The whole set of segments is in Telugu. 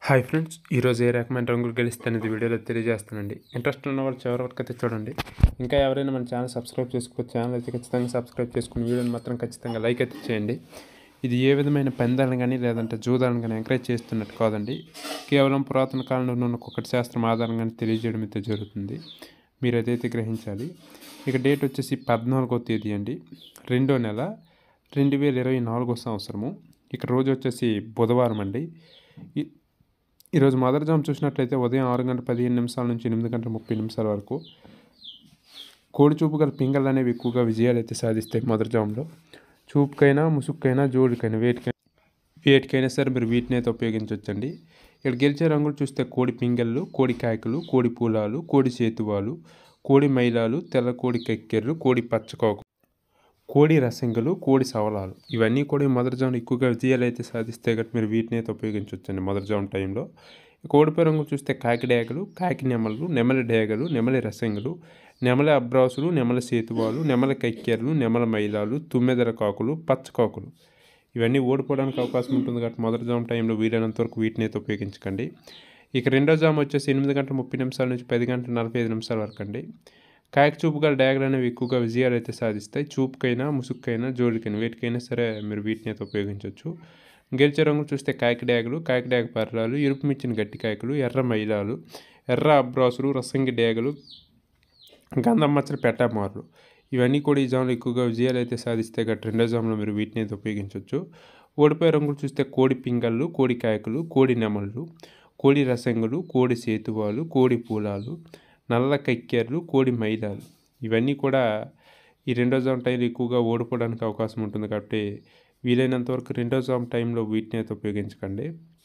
హాయ్ ఫ్రెండ్స్ ఈరోజు ఏ రకమైన రంగులు గెలిస్తే అనేది వీడియోలో తెలియజేస్తానండి ఇంట్రెస్ట్ ఉన్న వాళ్ళు చివరి వరకు అయితే చూడండి ఇంకా ఎవరైనా మన ఛానల్ సబ్స్క్రైబ్ చేసుకోవచ్చు ఛానల్ అయితే ఖచ్చితంగా సబ్స్క్రైబ్ చేసుకుని వీడియోని మాత్రం ఖచ్చితంగా లైక్ అయితే చేయండి ఇది ఏ విధమైన పెందాలను కానీ లేదంటే జూదాలను కానీ ఎంకరేజ్ చేస్తున్నట్టు కాదండి కేవలం పురాతన కాలంలో ఉన్న ఒకటి శాస్త్రం ఆధారంగానే తెలియజేయడం అయితే జరుగుతుంది మీరు అదైతే గ్రహించాలి ఇక డేట్ వచ్చేసి పద్నాలుగో తేదీ అండి రెండో నెల రెండు వేల ఇరవై నాలుగో సంవత్సరము ఇక రోజు వచ్చేసి బుధవారం అండి ఈ- ఈరోజు మదర్ జామ్ చూసినట్లయితే ఉదయం ఆరు గంటల పదిహేను నిమిషాల నుంచి ఎనిమిది గంటల ముప్పై నిమిషాల వరకు కోడి చూపు గల పింగళ్ళు అనేవి ఎక్కువగా విజయాలు అయితే సాధిస్తాయి మదర్ జామ్లో చూపుకైనా ముసుక్కైనా జోడికైనా వేటికైనా వేటికైనా సరే మీరు వీటిని అయితే ఉపయోగించవచ్చండి ఇక్కడ గెలిచే రంగులు చూస్తే కోడి పింగళ్ళు కోడి కాయకులు కోడి పూలాలు కోడి సేతువాలు కోడి మైలాలు తెల్ల కోడి కక్కెర్లు కోడి పచ్చకోకు కోడి రసంగులు కోడి సవలాలు ఇవన్నీ కూడా ఈ మొదటి జామున ఎక్కువగా విజయాలు అయితే సాధిస్తే గట్టి మీరు వీటిని అయితే ఉపయోగించవచ్చండి మొదటి జాము టైంలో కోడిపై రంగులు చూస్తే కాకి డేగలు కాకి నెమలు నెమలి డేగలు నెమలి రసంగులు నెమలి అబ్రాసులు నెమలి సేతువాలు నెమలి కక్కెర్లు నెమల మైలాలు తుమ్మెదల కాకులు పచ్చకాకులు ఇవన్నీ ఓడిపోవడానికి అవకాశం ఉంటుంది కాబట్టి మొదటి జాము టైంలో వీలైనంత వరకు వీటిని అయితే ఉపయోగించకండి ఇక రెండో జాము వచ్చేసి ఎనిమిది గంటల ముప్పై నిమిషాల నుంచి పది గంటల నలభై ఐదు నిమిషాల వరకు అండి కాయకు చూపు గల డ్యాగలు అనేవి ఎక్కువగా విజయాలు అయితే సాధిస్తాయి చూపుకైనా ముసుక్కైనా జోడికైనా వేటికైనా సరే మీరు వీటిని అయితే ఉపయోగించవచ్చు గెలిచే రంగులు చూస్తే కాకి డ్యాగలు కాకి డ్యాగ పర్లాలు ఎరుపు మిచ్చిన గట్టి కాయకులు ఎర్ర మైలాలు ఎర్ర అబ్రాసులు రసంగి డ్యాగలు గంధం మచ్చలు పెట్టమార్లు ఇవన్నీ కూడా ఈ జాములో ఎక్కువగా విజయాలు అయితే సాధిస్తే గట్టి రెండో జాములో మీరు వీటిని అయితే ఉపయోగించవచ్చు ఓడిపోయే రంగులు చూస్తే కోడి పింగళ్ళు కోడి కాయకులు కోడి నెమళ్ళు కోడి రసంగులు కోడి సేతువాలు కోడి పూలాలు నల్ల కక్కెర్లు కోడి మైదాలు ఇవన్నీ కూడా ఈ రెండో జామ్ టైంలో ఎక్కువగా ఓడిపోవడానికి అవకాశం ఉంటుంది కాబట్టి వీలైనంత వరకు రెండో జామ్ టైంలో వీటిని అయితే ఉపయోగించకండి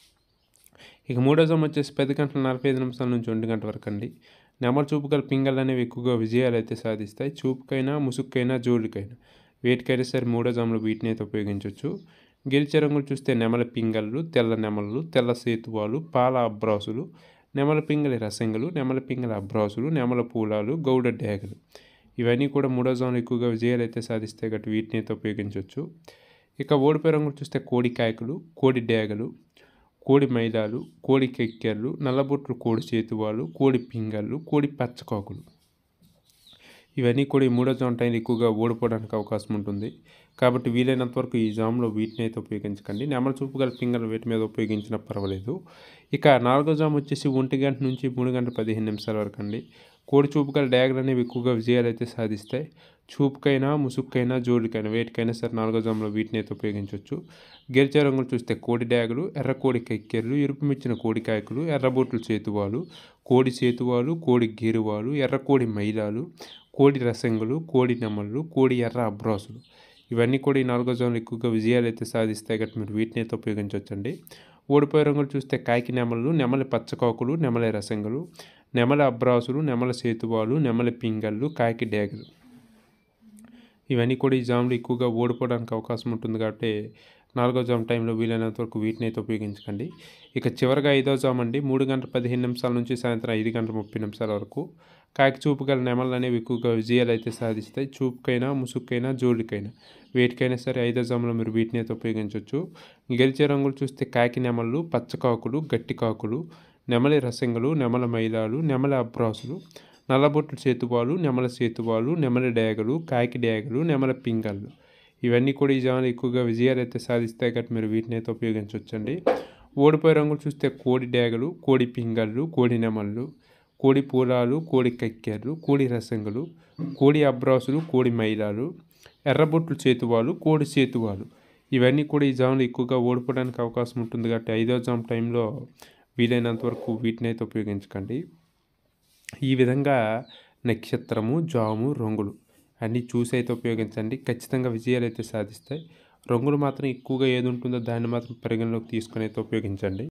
ఇక మూడో జామ్ వచ్చేసి పది గంటల నలభై ఐదు నిమిషాల నుంచి ఒంటి గంట వరకు అండి నెమరు చూపు గల పింగళ్ళు అనేవి ఎక్కువగా విజయాలు అయితే సాధిస్తాయి చూపుకైనా ముసుక్కైనా జోడికైనా వేటికైనా సరే మూడో జాములో వీటిని అయితే ఉపయోగించవచ్చు గెలిచే రంగులు చూస్తే నెమల పింగళ్ళు తెల్ల నెమళ్ళు తెల్ల సేతువాలు పాల అబ్రాసులు నెమల పింగళి రసంగులు నెమల పింగళి అబ్రాసులు నెమల పూలాలు గౌడ డేగలు ఇవన్నీ కూడా మూడో జోన్లో ఎక్కువగా విజయాలు అయితే సాధిస్తే గట్టి వీటిని అయితే ఉపయోగించవచ్చు ఇక ఓడిపోయే రంగులు చూస్తే కోడి కాయకులు కోడి డేగలు కోడి మైదాలు కోడి కెక్కెర్లు నల్లబొట్లు కోడి చేతువాలు కోడి పింగళ్ళు కోడి పచ్చకాకులు ఇవన్నీ కూడా ఈ మూడో జామ్ టైంలో ఎక్కువగా ఓడిపోవడానికి అవకాశం ఉంటుంది కాబట్టి వీలైనంత వరకు ఈ జామ్లో వీటిని అయితే ఉపయోగించకండి నెమల చూపు గల పింగళ వీటి మీద ఉపయోగించినా పర్వాలేదు ఇక నాలుగో జామ్ వచ్చేసి ఒంటి గంట నుంచి మూడు గంటల పదిహేను నిమిషాల వరకు అండి కోడి చూపు గల డ్యాగలు అనేవి ఎక్కువగా విజయాలు అయితే సాధిస్తాయి చూపుకైనా ముసుక్కైనా జోడికైనా వేటికైనా సరే నాలుగో జామ్లో వీటిని అయితే ఉపయోగించవచ్చు గెలిచే రంగులు చూస్తే కోడి డ్యాగులు ఎర్ర కోడి కక్కెర్లు ఎరుపు మిచ్చిన కోడి కాయకులు ఎర్రబొట్లు చేతువాలు కోడి చేతువాలు కోడి గేరువాలు ఎర్ర కోడి మైలాలు కోడి రసంగులు కోడి నెమళ్ళు కోడి ఎర్ర అబ్రాసులు ఇవన్నీ కూడా ఈ నాలుగో జోన్లు ఎక్కువగా విజయాలు అయితే సాధిస్తాయి కాబట్టి మీరు వీటిని అయితే ఉపయోగించవచ్చండి ఓడిపోయే రంగులు చూస్తే కాకి నెమళ్ళు నెమలి పచ్చకాకులు నెమలి రసంగులు నెమలి అబ్రాసులు నెమల సేతువాలు నెమలి పింగళ్ళు కాకి డేగలు ఇవన్నీ కూడా ఈ జామ్లు ఎక్కువగా ఓడిపోవడానికి అవకాశం ఉంటుంది కాబట్టి నాలుగో జామ్ టైంలో వీలైనంత వరకు వీటిని అయితే ఉపయోగించకండి ఇక చివరిగా ఐదో జామ్ అండి మూడు గంటల పదిహేను నిమిషాల నుంచి సాయంత్రం ఐదు గంటల ముప్పై నిమిషాల వరకు కాకి చూపు గల నెమలు అనేవి ఎక్కువగా విజయాలు అయితే సాధిస్తాయి చూపుకైనా ముసుక్కైనా జోడికైనా వేటికైనా సరే ఐదో జాములో మీరు వీటిని అయితే ఉపయోగించవచ్చు గెలిచే రంగులు చూస్తే కాకి నెమళ్ళు పచ్చకాకులు గట్టి కాకులు నెమలి రసంగులు నెమల మైలాలు నెమల అబ్రాసులు నల్లబొట్లు సేతువాలు నెమల సేతువాలు నెమలి డేగలు కాకి డేగలు నెమల పింగళ్ళు ఇవన్నీ కూడా ఈ జాములు ఎక్కువగా విజయాలు అయితే సాధిస్తాయి కాబట్టి మీరు వీటిని అయితే ఉపయోగించవచ్చండి ఓడిపోయే రంగులు చూస్తే కోడి డేగలు కోడి పింగళ్ళు కోడి నెమళ్ళు కోడి పూలాలు కోడి కక్కెర్లు కోడి రసంగులు కోడి అబ్రాసులు కోడి మైలాలు ఎర్రబొట్లు చేతువాలు కోడి చేతువాలు ఇవన్నీ కూడా ఈ జాములు ఎక్కువగా ఓడిపోవడానికి అవకాశం ఉంటుంది కాబట్టి ఐదో జామ్ టైంలో వీలైనంత వరకు వీటిని అయితే ఉపయోగించకండి ఈ విధంగా నక్షత్రము జాము రంగులు అన్నీ చూసి అయితే ఉపయోగించండి ఖచ్చితంగా విజయాలు అయితే సాధిస్తాయి రంగులు మాత్రం ఎక్కువగా ఏది ఉంటుందో దాన్ని మాత్రం పరిగణలోకి తీసుకొని అయితే ఉపయోగించండి